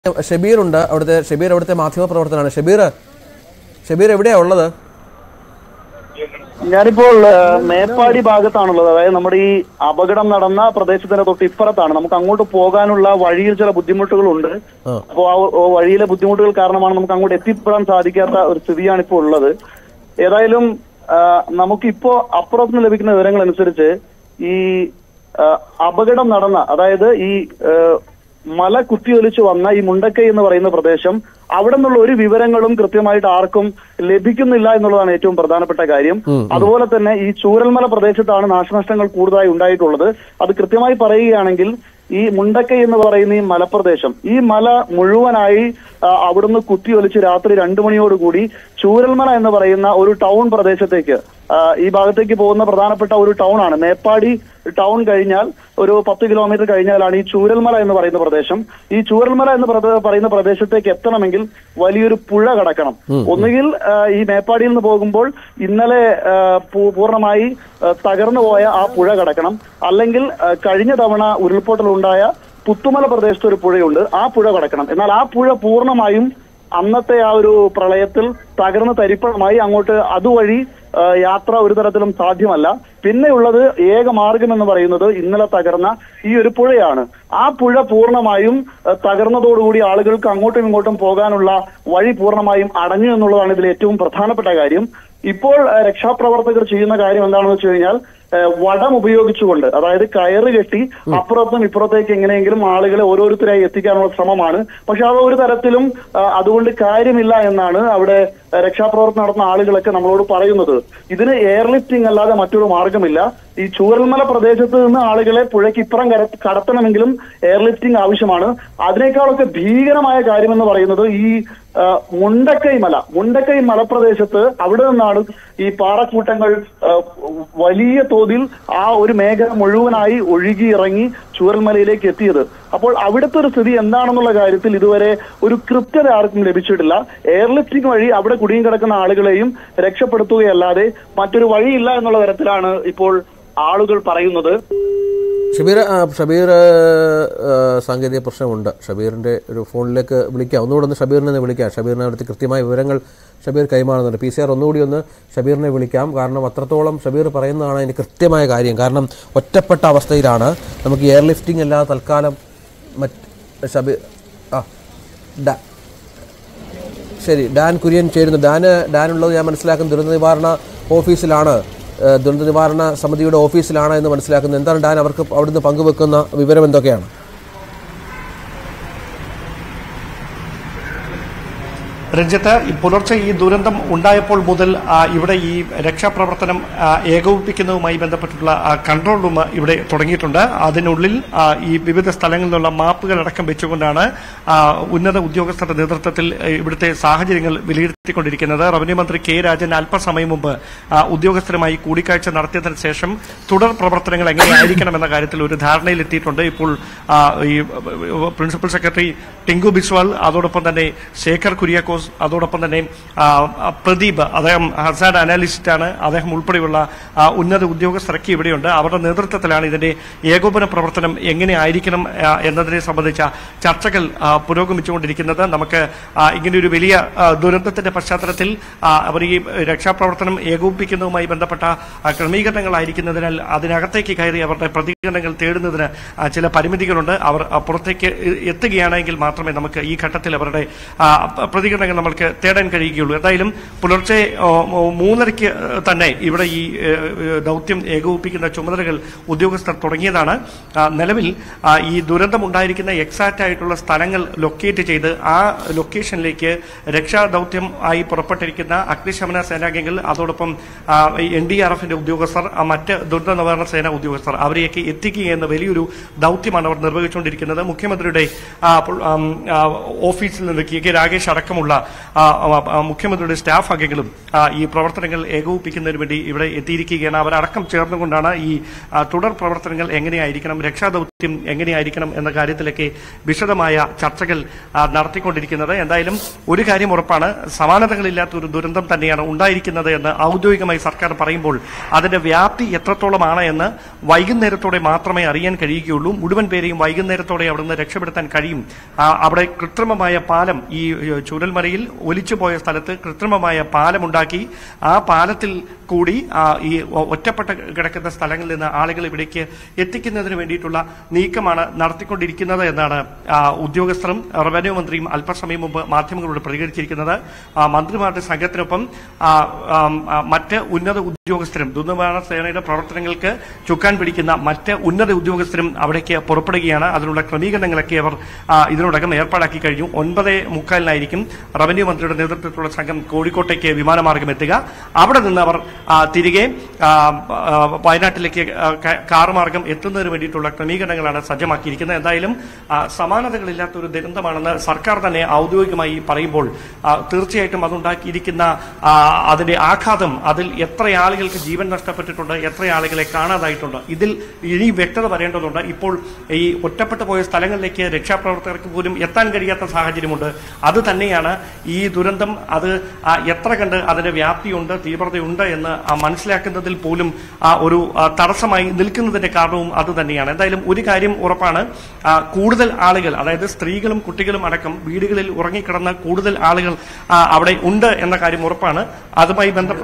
ഷബീർ ഉണ്ട് അവിടുത്തെ ഷബീർ അവിടുത്തെ മാധ്യമ പ്രവർത്തനമാണ് ഷബീർ ഷബീർ എവിടെയാ ഉള്ളത് ഞാനിപ്പോൾ ആ, മേപ്പാടി ഭാഗത്താണുള്ളത് അതായത് നമ്മുടെ ഈ അപകടം നടന്ന പ്രദേശത്തിന്റെ തൊട്ട് ഇപ്പുറത്താണ് നമുക്ക് അങ്ങോട്ട് പോകാനുള്ള വഴിയിൽ ചില ബുദ്ധിമുട്ടുകളുണ്ട് ആ. അപ്പോൾ ആ ആ വഴിയിലെ ബുദ്ധിമുട്ടുകൾ കാരണമാണ് നമുക്ക് അങ്ങോട്ട് എത്തിപ്പെടാൻ സാധിക്കാത്ത ഒരു സ്ഥിതിയാണ് ഇപ്പോൾ ഉള്ളത് ഏതായാലും ആ, നമുക്കിപ്പോ അപ്പുറത്തുനിന്ന് ലഭിക്കുന്ന വിവരങ്ങൾ അനുസരിച്ച് ഈ ആ, അപകടം നടന്ന അതായത് ഈ ആ, മല കുത്തിയൊലിച്ചു വന്ന ഈ മുണ്ടക്കൈ എന്ന് പറയുന്ന പ്രദേശം അവിടെ നിന്നുള്ള ഒരു വിവരങ്ങളും കൃത്യമായിട്ട് ആർക്കും ലഭിക്കുന്നില്ല എന്നുള്ളതാണ് ഏറ്റവും പ്രധാനപ്പെട്ട കാര്യം അതുപോലെ തന്നെ ഈ ചൂരൽമല പ്രദേശത്താണ് നാശനഷ്ടങ്ങൾ കൂടുതലായി ഉണ്ടായിട്ടുള്ളത് അത് കൃത്യമായി പറയുകയാണെങ്കിൽ ഈ മുണ്ടക്കൈ എന്ന് പറയുന്ന ഈ മലപ്രദേശം ഈ മല മുഴുവനായി ആ, അവിടുന്ന് കുത്തിയൊലിച്ച് രാത്രി രണ്ടു മണിയോടുകൂടി ചൂരൽമല എന്ന് പറയുന്ന ഒരു ടൗൺ പ്രദേശത്തേക്ക് ആ, ഈ ഭാഗത്തേക്ക് പോകുന്ന പ്രധാനപ്പെട്ട ഒരു ടൗൺ ആണ് മേപ്പാടി ടൗൺ കഴിഞ്ഞാൽ ഒരു പത്ത് കിലോമീറ്റർ കഴിഞ്ഞാലാണ് ഈ ചൂരൽമല എന്ന് പറയുന്ന പ്രദേശം ഈ ചൂരൽമല എന്ന് പ്രദ- പറയുന്ന പ്രദേശത്തേക്ക് എത്തണമെങ്കിൽ വലിയൊരു പുഴ കടക്കണം ഒന്നുകിൽ ആ, ഈ മേപ്പാടിയിൽ നിന്ന് പോകുമ്പോൾ ഇന്നലെ ആ, പൂ- പൂർണ്ണമായി ആ, തകർന്നു പോയ ആ പുഴ കടക്കണം അല്ലെങ്കിൽ ആ, കഴിഞ്ഞ തവണ ഉരുൾപൊട്ടലുണ്ടായ പുത്തുമല പ്രദേശത്ത് ഒരു പുഴയുണ്ട് ആ പുഴ കടക്കണം എന്നാൽ ആ പുഴ പൂർണ്ണമായും അന്നത്തെ ആ ഒരു പ്രളയത്തിൽ തകർന്ന് തരിപ്പണമായി അങ്ങോട്ട് അതുവഴി ആ, യാത്ര ഒരു തരത്തിലും സാധ്യമല്ല പിന്നെയുള്ളത് ഏക മാർഗം എന്ന് പറയുന്നത് ഇന്നലെ തകർന്ന ഈ ഒരു പുഴയാണ് ആ പുഴ പൂർണ്ണമായും ആ, തകർന്നതോടുകൂടി ആളുകൾക്ക് അങ്ങോട്ടും ഇങ്ങോട്ടും പോകാനുള്ള വഴി പൂർണ്ണമായും അടഞ്ഞു എന്നുള്ളതാണ് ഇതിൽ ഏറ്റവും പ്രധാനപ്പെട്ട കാര്യം ഇപ്പോൾ ആ, രക്ഷാപ്രവർത്തകർ ചെയ്യുന്ന കാര്യം എന്താണെന്ന് വെച്ച് കഴിഞ്ഞാൽ ആ, വടം ഉപയോഗിച്ചുകൊണ്ട് അതായത് കയറ് കെട്ടി അപ്പുറത്തും ഇപ്പുറത്തേക്ക് എങ്ങനെയെങ്കിലും ആളുകളെ ഓരോരുത്തരായി എത്തിക്കാനുള്ള ശ്രമമാണ് പക്ഷെ അത് ഒരു തരത്തിലും ആ, അതുകൊണ്ട് കാര്യമില്ല എന്നാണ് അവിടെ ആ, രക്ഷാപ്രവർത്തനം നടത്തുന്ന ആളുകളൊക്കെ നമ്മളോട് പറയുന്നത് ഇതിന് എയർലിഫ്റ്റിംഗ് അല്ലാതെ മറ്റൊരു മാർഗമില്ല ഈ ചൂരൽമല പ്രദേശത്ത് നിന്ന് ആളുകളെ പുഴയ്ക്ക് ഇപ്പുറം കര- കടത്തണമെങ്കിലും എയർലിഫ്റ്റിംഗ് ആവശ്യമാണ് അതിനേക്കാളൊക്കെ ഭീകരമായ കാര്യമെന്ന് പറയുന്നത് ഈ ആ, മുണ്ടക്കൈ മല മുണ്ടക്കൈ മലപ്രദേശത്ത് അവിടെ നിന്നാണ് ഈ പാറക്കൂട്ടങ്ങൾ ആ, വലിയ തോതിൽ ആ ഒരു മേഖല മുഴുവനായി ഒഴുകി ഇറങ്ങി ചൂരൽമലയിലേക്ക് എത്തിയത് അപ്പോൾ അവിടുത്തെ ഒരു സ്ഥിതി എന്താണെന്നുള്ള കാര്യത്തിൽ ഇതുവരെ ഒരു കൃത്യത ആർക്കും ലഭിച്ചിട്ടില്ല എയർലിഫ്റ്റിംഗ് വഴി അവിടെ കുടുങ്ങി കിടക്കുന്ന ആളുകളെയും രക്ഷപ്പെടുത്തുകയല്ലാതെ മറ്റൊരു വഴിയില്ല എന്നുള്ള തരത്തിലാണ് ഇപ്പോൾ ആളുകൾ പറയുന്നത് ഷബീർ ആ, ഷബീർ ആ, സാങ്കേതിക പ്രശ്നമുണ്ട് ഷബീറിന്റെ ഒരു ഫോണിലേക്ക് വിളിക്കാം ഒന്നുകൂടെ ഒന്ന് ഷബീറിനെ ഒന്ന് വിളിക്കാം ഷബീറിനെ അവിടുത്തെ കൃത്യമായ വിവരങ്ങൾ ഷബീർ കൈമാറുന്നുണ്ട് പി സി ആർ ഒന്നുകൂടി ഒന്ന് ഷബീറിനെ വിളിക്കാം കാരണം അത്രത്തോളം ഷബീർ പറയുന്നതാണ് അതിന് കൃത്യമായ കാര്യം കാരണം ഒറ്റപ്പെട്ട അവസ്ഥയിലാണ് നമുക്ക് എയർ ലിഫ്റ്റിംഗ് അല്ലാതെ തൽക്കാലം മറ്റ് ഷബീർ ആ ഡാ ശരി ഡാൻ കുര്യൻ ചേരുന്നു ഡാന് ഡാൻ ഉള്ളത് ഞാൻ മനസ്സിലാക്കുന്ന ദുരന്ത നിവാരണ ഓഫീസിലാണ് ഏഹ് ദുരന്ത നിവാരണ സമിതിയുടെ ഓഫീസിലാണ് എന്ന് മനസ്സിലാക്കുന്നത് എന്താണ് ഡാൻ അവർക്ക് അവിടുന്ന് പങ്കുവെക്കുന്ന വിവരം എന്തൊക്കെയാണ് രഞ്ജിത്ത് ഈ പുലർച്ചെ ഈ ദുരന്തം ഉണ്ടായപ്പോൾ മുതൽ ആ, ഇവിടെ ഈ രക്ഷാപ്രവർത്തനം ആ, ഏകോപിപ്പിക്കുന്നതുമായി ബന്ധപ്പെട്ടിട്ടുള്ള ആ, കൺട്രോൾ റൂം ഇവിടെ തുടങ്ങിയിട്ടുണ്ട് അതിനുള്ളിൽ ആ, ഈ വിവിധ സ്ഥലങ്ങളിൽ നിന്നുള്ള മാപ്പുകൾ അടക്കം വെച്ചുകൊണ്ടാണ് ആ, ഉന്നത ഉദ്യോഗസ്ഥരുടെ നേതൃത്വത്തിൽ ഏ, ഇവിടുത്തെ സാഹചര്യങ്ങൾ വിലയിരുത്തിക്കൊണ്ടിരിക്കുന്നത് റവന്യൂ മന്ത്രി കെ രാജൻ അല്പസമയം മുമ്പ് ആ, ഉദ്യോഗസ്ഥരുമായി കൂടിക്കാഴ്ച നടത്തിയതിനു ശേഷം തുടർ പ്രവർത്തനങ്ങൾ എങ്ങനെയായിരിക്കണം എന്ന കാര്യത്തിൽ ഒരു ധാരണയിലെത്തിയിട്ടുണ്ട് ഇപ്പോൾ ആ, ഈ പ്രിൻസിപ്പൽ സെക്രട്ടറി ടിങ്കു ബിസ്വാൾ അതോടൊപ്പം തന്നെ ശേഖർ കുര്യാക്കോസ് അതോടൊപ്പം തന്നെ ആ, ആ, പ്രദീപ് അദ്ദേഹം ഹസാഡ് അനാലിസ്റ്റ് ആണ് അദ്ദേഹം ഉൾപ്പെടെയുള്ള ആ, ഉന്നത ഉദ്യോഗസ്ഥരൊക്കെ ഇവിടെയുണ്ട് അവരുടെ നേതൃത്വത്തിലാണ് ഇതിന്റെ ഏകോപന പ്രവർത്തനം എങ്ങനെ ആയിരിക്കണം ആ, എന്നതിനെ സംബന്ധിച്ച ചർച്ചകൾ ആ, പുരോഗമിച്ചുകൊണ്ടിരിക്കുന്നത് നമുക്ക് ആ, ഇങ്ങനെ ഒരു വലിയ ആ, ദുരന്തത്തിന്റെ പശ്ചാത്തലത്തിൽ ആ, അവർ ഈ രക്ഷാപ്രവർത്തനം ഏകോപിപ്പിക്കുന്നതുമായി ബന്ധപ്പെട്ട ആ, ക്രമീകരണങ്ങളായിരിക്കുന്നതിനാൽ അതിനകത്തേക്ക് കയറി അവരുടെ പ്രതികരണങ്ങൾ തേടുന്നതിന് ആ, ചില പരിമിതികളുണ്ട് അവർ ആ, പുറത്തേക്ക് എ- എത്തുകയാണെങ്കിൽ മാത്രമേ നമുക്ക് ഈ ഘട്ടത്തിൽ അവരുടെ ആ, പ- പ്രതികരണങ്ങൾ നമ്മൾക്ക് തേടാൻ കഴിയുകയുള്ളൂ എന്തായാലും പുലർച്ചെ ഓ, ഓ, മൂന്നരയ്ക്ക് തന്നെ ഇവിടെ ഈ ഏ, ഏ, ദൗത്യം ഏകോപിപ്പിക്കുന്ന ചുമതലകൾ ഉദ്യോഗസ്ഥർ തുടങ്ങിയതാണ് ആ, നിലവിൽ ആ, ഈ ദുരന്തമുണ്ടായിരിക്കുന്ന എക്സാക്റ്റ് ആയിട്ടുള്ള സ്ഥലങ്ങൾ ലൊക്കേറ്റ് ചെയ്ത് ആ ലൊക്കേഷനിലേക്ക് രക്ഷാദൗത്യം ആയി പുറപ്പെട്ടിരിക്കുന്ന അഗ്നിശമന സേനാംഗങ്ങൾ അതോടൊപ്പം എൻ ഡി ആർ എഫിന്റെ ഉദ്യോഗസ്ഥർ ആ, മറ്റ് ദുരന്ത നിവാരണ സേന ഉദ്യോഗസ്ഥർ അവരെയൊക്കെ എത്തിക്കുക എന്ന വലിയൊരു ദൗത്യമാണ് അവർ നിർവഹിച്ചുകൊണ്ടിരിക്കുന്നത് മുഖ്യമന്ത്രിയുടെ ആ, അപ്പോൾ, ആം, ആ, ഓഫീസിൽ നിന്ന് കെ കെ രാഗേഷ് അടക്കമുള്ള ആ, ആ, ആ, മുഖ്യമന്ത്രിയുടെ സ്റ്റാഫ് അംഗങ്ങളും ആ, ഈ പ്രവർത്തനങ്ങൾ ഏകോപിപ്പിക്കുന്നതിന് വേണ്ടി ഇവിടെ എത്തിയിരിക്കുകയാണ് അവരടക്കം ചേർന്നുകൊണ്ടാണ് ഈ ആ, തുടർ പ്രവർത്തനങ്ങൾ എങ്ങനെയായിരിക്കണം രക്ഷാദൌത്യം എങ്ങനെയായിരിക്കണം എന്ന കാര്യത്തിലൊക്കെ വിശദമായ ചർച്ചകൾ ആ, നടത്തിക്കൊണ്ടിരിക്കുന്നത് എന്തായാലും ഒരു കാര്യം ഉറപ്പാണ് സമാനതകളില്ലാത്ത ഒരു ദുരന്തം തന്നെയാണ് ഉണ്ടായിരിക്കുന്നത് എന്ന് ഔദ്യോഗികമായി സർക്കാർ പറയുമ്പോൾ അതിന്റെ വ്യാപ്തി എത്രത്തോളമാണ് എന്ന് വൈകുന്നേരത്തോടെ മാത്രമേ അറിയാൻ കഴിയുകയുള്ളൂ മുഴുവൻ പേരെയും വൈകുന്നേരത്തോടെ അവിടുന്ന് രക്ഷപ്പെടുത്താൻ കഴിയും ആ, അവിടെ കൃത്രിമമായ പാലം ഈ ഏ, ചൂരൽമലയിൽ ഒലിച്ചുപോയ സ്ഥലത്ത് കൃത്രിമമായ പാലമുണ്ടാക്കി ആ പാലത്തിൽ കൂടി ആ, ഈ ഒ- ഒറ്റപ്പെട്ട കിടക്കുന്ന സ്ഥലങ്ങളിൽ നിന്ന് ആളുകൾ ഇവിടേക്ക് എത്തിക്കുന്നതിന് വേണ്ടിയിട്ടുള്ള നീക്കമാണ് നടത്തിക്കൊണ്ടിരിക്കുന്നത് എന്നാണ് ആ, ഉദ്യോഗസ്ഥരും റവന്യൂ മന്ത്രിയും അല്പസമയം മുമ്പ് മാധ്യമങ്ങളോട് പ്രതികരിച്ചിരിക്കുന്നത് ആ, മന്ത്രിമാരുടെ സംഘത്തിനൊപ്പം ആ, ആം, ആ, മറ്റ് ഉന്നത ഉദ്യോഗസ്ഥരും ദുർനിവാരണ സേനയുടെ പ്രവർത്തനങ്ങൾക്ക് ചുക്കാൻ പിടിക്കുന്ന മറ്റ് ഉന്നത ഉദ്യോഗസ്ഥരും അവിടേക്ക് പുറപ്പെടുകയാണ് അതിനുള്ള ക്രമീകരണങ്ങളൊക്കെ അവർ ആ, ഇതിനോടകം ഏർപ്പാടാക്കി കഴിഞ്ഞു ഒൻപത് മുക്കാലിനായിരിക്കും റവന്യൂ മന്ത്രിയുടെ നേതൃത്വത്തിലുള്ള സംഘം കോഴിക്കോട്ടേക്ക് വിമാനമാർഗം എത്തുക അവിടെ നിന്ന് അവർ ആ, തിരികെ ആ, ആ, വയനാട്ടിലേക്ക് ആ, ക- കാറ് മാർഗം എത്തുന്നതിന് വേണ്ടിയിട്ടുള്ള ക്രമീകരണങ്ങളാണ് സജ്ജമാക്കിയിരിക്കുന്നത് എന്തായാലും ആ, സമാനതകളില്ലാത്ത ഒരു ദുരന്തമാണെന്ന് സർക്കാർ തന്നെ ഔദ്യോഗികമായി പറയുമ്പോൾ ആ, തീർച്ചയായിട്ടും അതുണ്ടാക്കിയിരിക്കുന്ന ആ, അതിന്റെ ആഘാതം അതിൽ എത്ര ആളുകൾക്ക് ജീവൻ നഷ്ടപ്പെട്ടിട്ടുണ്ട് എത്ര ആളുകളെ കാണാതായിട്ടുണ്ട് ഇതിൽ ഇനി വ്യക്തത വരേണ്ടതുണ്ട് ഇപ്പോൾ ഈ ഒറ്റപ്പെട്ടു പോയ സ്ഥലങ്ങളിലേക്ക് രക്ഷാപ്രവർത്തകർക്ക് പോലും എത്താൻ കഴിയാത്ത സാഹചര്യമുണ്ട് അത് തന്നെയാണ് ഈ ദുരന്തം അത് ആ, എത്ര കണ്ട് അതിന്റെ വ്യാപ്തിയുണ്ട് തീവ്രതയുണ്ട് എന്ന് ആ, മനസ്സിലാക്കുന്നതിൽ പോലും ആ, ഒരു ആ, തടസ്സമായി നിൽക്കുന്നതിന്റെ കാരണവും അത് തന്നെയാണ് എന്തായാലും ഒരു കാര്യം ഉറപ്പാണ് ആ, കൂടുതൽ ആളുകൾ അതായത് സ്ത്രീകളും കുട്ടികളും അടക്കം വീടുകളിൽ ഉറങ്ങിക്കിടന്ന കൂടുതൽ ആളുകൾ ആ, അവിടെ ഉണ്ട് എന്ന കാര്യം ഉറപ്പാണ് അതുമായി ബന്ധപ്പെട്ട്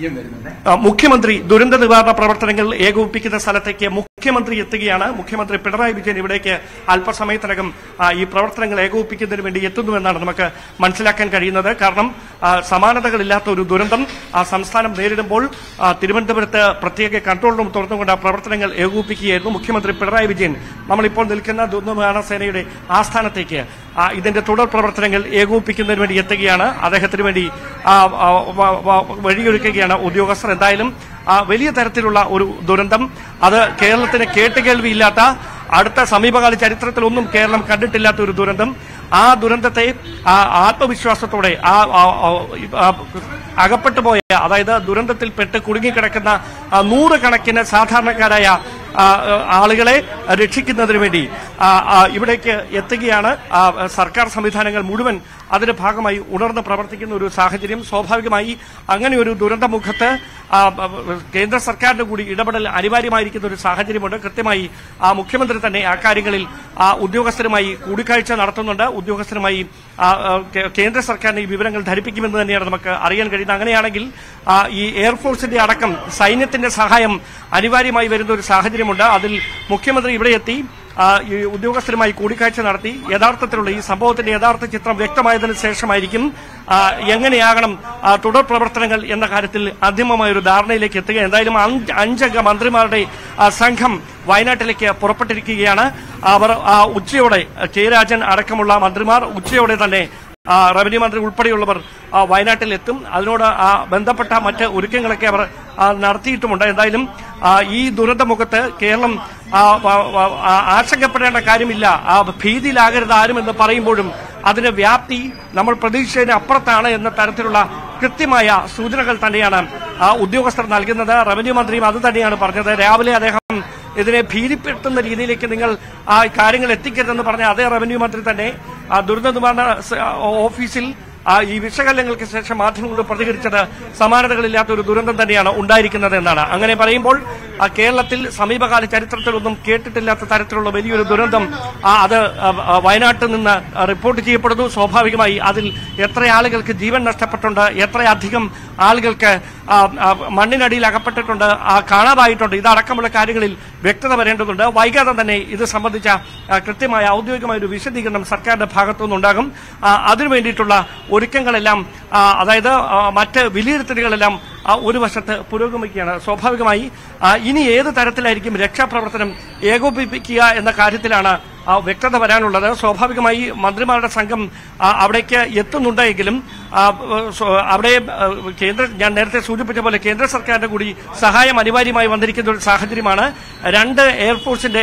ആ, മുഖ്യമന്ത്രി ദുരന്ത നിവാരണ പ്രവർത്തനങ്ങൾ ഏകോപിപ്പിക്കുന്ന സ്ഥലത്തേക്ക് മുഖ്യമന്ത്രി എത്തുകയാണ് മുഖ്യമന്ത്രി പിണറായി വിജയൻ ഇവിടേക്ക് അല്പസമയത്തിനകം ആ, ഈ പ്രവർത്തനങ്ങൾ ഏകോപിപ്പിക്കുന്നതിന് വേണ്ടി എത്തുന്നുവെന്നാണ് നമുക്ക് മനസ്സിലാക്കാൻ കഴിയുന്നത് കാരണം ആ, സമാനതകളില്ലാത്ത ഒരു ദുരന്തം ആ സംസ്ഥാനം നേരിടുമ്പോൾ ആ, തിരുവനന്തപുരത്ത് പ്രത്യേക കൺട്രോൾ റൂം തുറന്നുകൊണ്ട് ആ പ്രവർത്തനങ്ങൾ ഏകോപിപ്പിക്കുകയായിരുന്നു മുഖ്യമന്ത്രി പിണറായി വിജയൻ നമ്മളിപ്പോൾ നിൽക്കുന്ന ദുരന്തനിവാരണ സേനയുടെ ആസ്ഥാനത്തേക്ക് ആ, ഇതിന്റെ തുടർ പ്രവർത്തനങ്ങൾ ഏകോപിപ്പിക്കുന്നതിന് വേണ്ടി എത്തുകയാണ് അദ്ദേഹത്തിന് വേണ്ടി ആ, ആ, വ- വ- വഴിയൊരുക്കുകയാണ് ഉദ്യോഗസ്ഥർ എന്തായാലും ആ, വലിയ തരത്തിലുള്ള ഒരു ദുരന്തം അത് കേരളത്തിന് കേട്ടുകേൾവിയില്ലാത്ത അടുത്ത സമീപകാല ചരിത്രത്തിലൊന്നും കേരളം കണ്ടിട്ടില്ലാത്ത ഒരു ദുരന്തം ആ ദുരന്തത്തെ ആ ആത്മവിശ്വാസത്തോടെ ആ ആ- ആ- ആ അകപ്പെട്ടു പോയ അതായത് ദുരന്തത്തിൽപ്പെട്ട് കുടുങ്ങിക്കിടക്കുന്ന ആ, നൂറുകണക്കിന് സാധാരണക്കാരായ ആ, ആളുകളെ രക്ഷിക്കുന്നതിന് വേണ്ടി ആ, ആ, ഇവിടേക്ക് എത്തുകയാണ് ആ, സർക്കാർ സംവിധാനങ്ങൾ മുഴുവൻ അതിന്റെ ഭാഗമായി ഉണർന്ന് പ്രവർത്തിക്കുന്ന ഒരു സാഹചര്യം സ്വാഭാവികമായി അങ്ങനെ ഒരു ദുരന്തമുഖത്ത് ആ, ആ, കേന്ദ്ര സർക്കാരിന്റെ കൂടി ഇടപെടൽ അനിവാര്യമായിരിക്കുന്ന ഒരു സാഹചര്യമുണ്ട് കൃത്യമായി ആ മുഖ്യമന്ത്രി തന്നെ ആ കാര്യങ്ങളിൽ ആ ഉദ്യോഗസ്ഥരുമായി കൂടിക്കാഴ്ച നടത്തുന്നുണ്ട് ഉദ്യോഗസ്ഥരുമായി ആ, ആ, കേ- കേന്ദ്ര സർക്കാരിനെ ഈ വിവരങ്ങൾ ധരിപ്പിക്കുമെന്ന് തന്നെയാണ് നമുക്ക് അറിയാൻ കഴിയുന്നത് അങ്ങനെയാണെങ്കിൽ ആ, ഈ എയർഫോഴ്സിന്റെ അടക്കം സൈന്യത്തിന്റെ സഹായം അനിവാര്യമായി വരുന്ന ഒരു സാഹചര്യമുണ്ട് അതിൽ മുഖ്യമന്ത്രി ഇവിടെ എത്തി ആ, ഈ ഉദ്യോഗസ്ഥരുമായി കൂടിക്കാഴ്ച നടത്തി യഥാർത്ഥത്തിലുള്ള ഈ സംഭവത്തിന്റെ യഥാർത്ഥ ചിത്രം വ്യക്തമായതിനു ശേഷമായിരിക്കും ആ, എങ്ങനെയാകണം ആ, തുടർ പ്രവർത്തനങ്ങൾ എന്ന കാര്യത്തിൽ അന്തിമമായ ഒരു ധാരണയിലേക്ക് എത്തുക എന്തായാലും അഞ്ച് അഞ്ചംഗ മന്ത്രിമാരുടെ ആ, സംഘം വയനാട്ടിലേക്ക് പുറപ്പെട്ടിരിക്കുകയാണ് അവർ ആ, ഉച്ചയോടെ കെ രാജൻ അടക്കമുള്ള മന്ത്രിമാർ ഉച്ചയോടെ തന്നെ ആ, റവന്യൂ മന്ത്രി ഉൾപ്പെടെയുള്ളവർ ആ, വയനാട്ടിൽ എത്തും അതിനോട് ആ, ബന്ധപ്പെട്ട മറ്റ് ഒരുക്കങ്ങളൊക്കെ അവർ ആ, നടത്തിയിട്ടുമുണ്ട് എന്തായാലും ആ, ഈ ദുരന്തമുഖത്ത് കേരളം ആ, വ- വ- ആ, ആശങ്കപ്പെടേണ്ട കാര്യമില്ല ആ, ഭീതിയിലാകരുത് ആരും എന്ന് പറയുമ്പോഴും അതിന്റെ വ്യാപ്തി നമ്മൾ പ്രതീക്ഷിച്ചതിന് അപ്പുറത്താണ് എന്ന തരത്തിലുള്ള കൃത്യമായ സൂചനകൾ തന്നെയാണ് ആ, ഉദ്യോഗസ്ഥർ നൽകുന്നത് റവന്യൂ മന്ത്രിയും അത് തന്നെയാണ് പറഞ്ഞത് രാവിലെ അദ്ദേഹം ഇതിനെ ഭീതിപ്പെടുത്തുന്ന രീതിയിലേക്ക് നിങ്ങൾ ആ കാര്യങ്ങൾ എത്തിക്കരുതെന്ന് പറഞ്ഞ അതേ റവന്യൂ മന്ത്രി തന്നെ ആ ദുരന്ത നിവാരണ സ- ഓഫീസിൽ ആ ഈ വിശകലനങ്ങൾക്ക് ശേഷം മാധ്യമങ്ങളോട് പ്രതികരിച്ചത് സമാനതകളില്ലാത്ത ഒരു ദുരന്തം തന്നെയാണ് ഉണ്ടായിരിക്കുന്നത് എന്നാണ് അങ്ങനെ പറയുമ്പോൾ ആ കേരളത്തിൽ സമീപകാല ചരിത്രത്തിലൊന്നും കേട്ടിട്ടില്ലാത്ത തരത്തിലുള്ള വലിയൊരു ദുരന്തം ആ, അത് ആ, ആ, വയനാട്ടിൽ നിന്ന് റിപ്പോർട്ട് ചെയ്യപ്പെടുന്നു സ്വാഭാവികമായി അതിൽ എത്ര ആളുകൾക്ക് ജീവൻ നഷ്ടപ്പെട്ടുണ്ട് എത്രയധികം ആളുകൾക്ക് ആ, ആ, മണ്ണിനടിയിൽ അകപ്പെട്ടിട്ടുണ്ട് ആ, കാണാതായിട്ടുണ്ട് ഇതടക്കമുള്ള കാര്യങ്ങളിൽ വ്യക്തത വരേണ്ടതുണ്ട് വൈകാതെ തന്നെ ഇത് സംബന്ധിച്ച ആ, കൃത്യമായ ഔദ്യോഗികമായ ഒരു വിശദീകരണം സർക്കാരിന്റെ ഭാഗത്തുനിന്നുണ്ടാകും ആ, അതിനു വേണ്ടിയിട്ടുള്ള ഒരുക്കങ്ങളെല്ലാം ആ, അതായത് ആ, മറ്റ് വിലയിരുത്തലുകളെല്ലാം ആ, ഒരു വശത്ത് പുരോഗമിക്കുകയാണ് സ്വാഭാവികമായി ആ, ഇനി ഏത് തരത്തിലായിരിക്കും രക്ഷാപ്രവർത്തനം ഏകോപിപ്പിക്കുക എന്ന കാര്യത്തിലാണ് ആ, വ്യക്തത വരാനുള്ളത് സ്വാഭാവികമായി മന്ത്രിമാരുടെ സംഘം ആ, അവിടേക്ക് എത്തുന്നുണ്ടെങ്കിലും ആ, സ്വ- അവിടെ ആ, കേന്ദ്ര ഞാൻ നേരത്തെ സൂചിപ്പിച്ച പോലെ കേന്ദ്ര സർക്കാരിന്റെ കൂടി സഹായം അനിവാര്യമായി വന്നിരിക്കുന്ന ഒരു സാഹചര്യമാണ് രണ്ട് എയർഫോഴ്സിന്റെ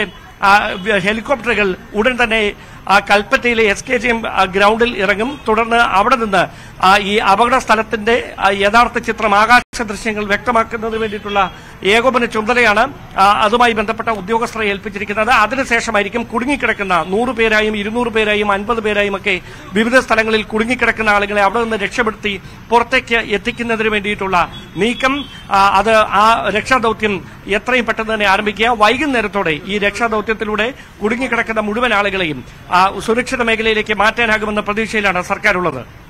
ആ, ഹെലികോപ്റ്ററുകൾ ഉടൻ തന്നെ ആ, കൽപ്പറ്റയിലെ എസ് കെ ജി എം ഗ്രൗണ്ടിൽ ഇറങ്ങും തുടർന്ന് അവിടെ നിന്ന് ആ, ഈ അപകട സ്ഥലത്തിന്റെ ആ, യഥാർത്ഥ ചിത്രം ആകാശ ദൃശ്യങ്ങൾ വ്യക്തമാക്കുന്നതിന് വേണ്ടിയിട്ടുള്ള ഏകോപന ചുമതലയാണ് ആ, അതുമായി ബന്ധപ്പെട്ട ഉദ്യോഗസ്ഥരെ ഏൽപ്പിച്ചിരിക്കുന്നത് അതിനുശേഷമായിരിക്കും കുടുങ്ങിക്കിടക്കുന്ന നൂറ് പേരായും ഇരുന്നൂറ് പേരായും അൻപത് പേരായും ഒക്കെ വിവിധ സ്ഥലങ്ങളിൽ കുടുങ്ങിക്കിടക്കുന്ന ആളുകളെ അവിടെ നിന്ന് രക്ഷപ്പെടുത്തി പുറത്തേക്ക് എത്തിക്കുന്നതിന് വേണ്ടിയിട്ടുള്ള നീക്കം ആ, അത് ആ രക്ഷാദൌത്യം എത്രയും പെട്ടെന്ന് തന്നെ ആരംഭിക്കുക വൈകുന്നേരത്തോടെ ഈ രക്ഷാദൌത്യത്തിലൂടെ കുടുങ്ങിക്കിടക്കുന്ന മുഴുവൻ ആളുകളെയും ആ, സുരക്ഷിത മേഖലയിലേക്ക് മാറ്റാനാകുമെന്ന പ്രതീക്ഷയിലാണ് സർക്കാർ ഉള്ളത്